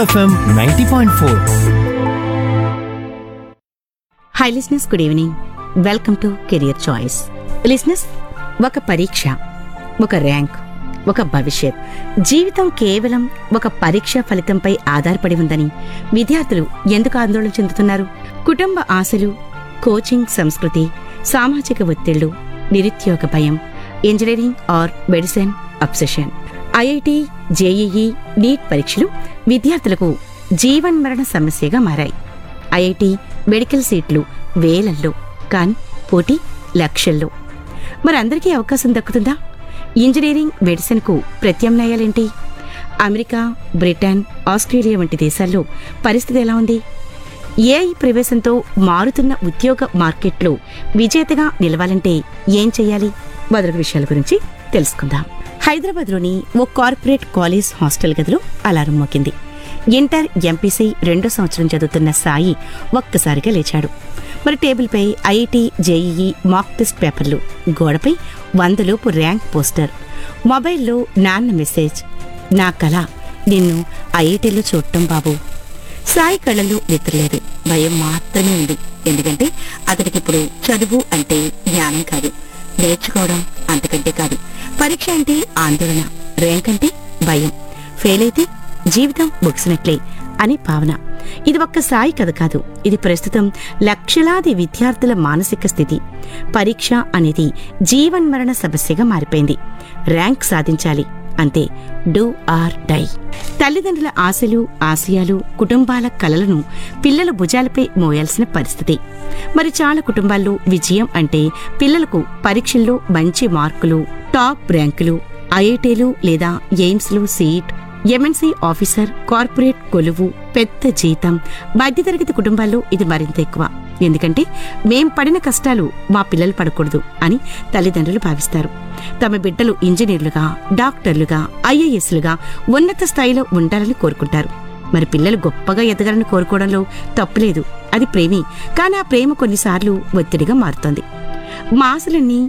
FM ninety point four hi listeners good evening welcome to career choice listeners ఒక పరీక్ష ఒక rank ఒక భవిష్యత్ జీవితం కేవలం ఒక పరీక్ష ఫలితంపై ఆధారపడి ఉందని విద్యార్థులు ఎందుకు ఆందోళన చెందుతున్నారు కుటుంబ ఆశలు కోచింగ్ సంస్కృతి సామాజిక ఒత్తిళ్లు నిరుద్యోగ భయం engineering or medicine obsession IIT JEE NEET పరీక్షలు విద్యార్థులకు జీవన్మరణ సమస్యగా మారాయి ఐఐటి మెడికల్ సీట్లు వేలల్లో కానీ పోటీ లక్షల్లో మరి అందరికీ అవకాశం దక్కుతుందా ఇంజనీరింగ్ మెడిసిన్కు ప్రత్యామ్నాయాలేంటి అమెరికా బ్రిటన్ ఆస్ట్రేలియా వంటి దేశాల్లో పరిస్థితి ఎలా ఉంది ఏఐ ప్రవేశంతో మారుతున్న ఉద్యోగ మార్కెట్లో విజేతగా నిలవాలంటే ఏం చేయాలి మొదలగు విషయాల గురించి తెలుసుకుందాం హైదరాబాద్లోని ఓ కార్పొరేట్ కాలేజ్ హాస్టల్ గదిలో అలారం మోగింది ఇంటర్ ఎంపీసీ రెండో సంవత్సరం చదువుతున్న సాయి ఒక్కసారిగా లేచాడు మరి టేబుల్పై ఐఐటి జేఈఈ మాక్ టెస్ట్ పేపర్లు గోడపై వందలోపు ర్యాంక్ పోస్టర్ మొబైల్లో నాన్న మెసేజ్ నా కళ నిన్ను ఐఐటీలో చూడటం బాబు సాయి కళ్ళల్లో నిద్రలేదు భయం మాత్రమే ఉంది ఎందుకంటే అతడికి ఇప్పుడు చదువు అంటే జ్ఞానం కాదు నేర్చుకోవడం అంతకంటే కాదు పరీక్ష అంటే ఆందోళన ర్యాంక్ అంటే భయం ఫెయిల్ అయితే జీవితం ముగిసినట్లే అని భావన ఇది ఒక్క సాయి కథ కాదు ఇది ప్రస్తుతం లక్షలాది విద్యార్థుల మానసిక స్థితి పరీక్ష అనేది జీవన్మరణ సమస్యగా మారిపోయింది ర్యాంక్ సాధించాలి అంతే డూ ఆర్ డై తల్లిదండ్రుల ఆశలు ఆశయాలు కుటుంబాల కలలను పిల్లల భుజాలపై మోయాల్సిన పరిస్థితి మరి చాలా కుటుంబాల్లో విజయం అంటే పిల్లలకు పరీక్షల్లో మంచి మార్కులు టాప్ ర్యాంకులు ఐఐటీలు లేదా ఎయిమ్స్లు సీట్ ఎంఎన్సీ ఆఫీసర్ కార్పొరేట్ కొలువు పెద్ద జీతం మధ్యతరగతి కుటుంబాల్లో ఇది మరింత ఎక్కువ ఎందుకంటే మేం పడిన కష్టాలు మా పిల్లలు పడకూడదు అని తల్లిదండ్రులు భావిస్తారు తమ బిడ్డలు ఇంజనీర్లుగా డాక్టర్లుగా ఐఏఎస్లుగా ఉన్నత స్థాయిలో ఉండాలని కోరుకుంటారు మరి పిల్లలు గొప్పగా ఎదగాలని కోరుకోవడంలో తప్పులేదు అది ప్రేమే కానీ ఆ ప్రేమ కొన్నిసార్లు ఒత్తిడిగా మారుతోంది మా ఆశలన్నీ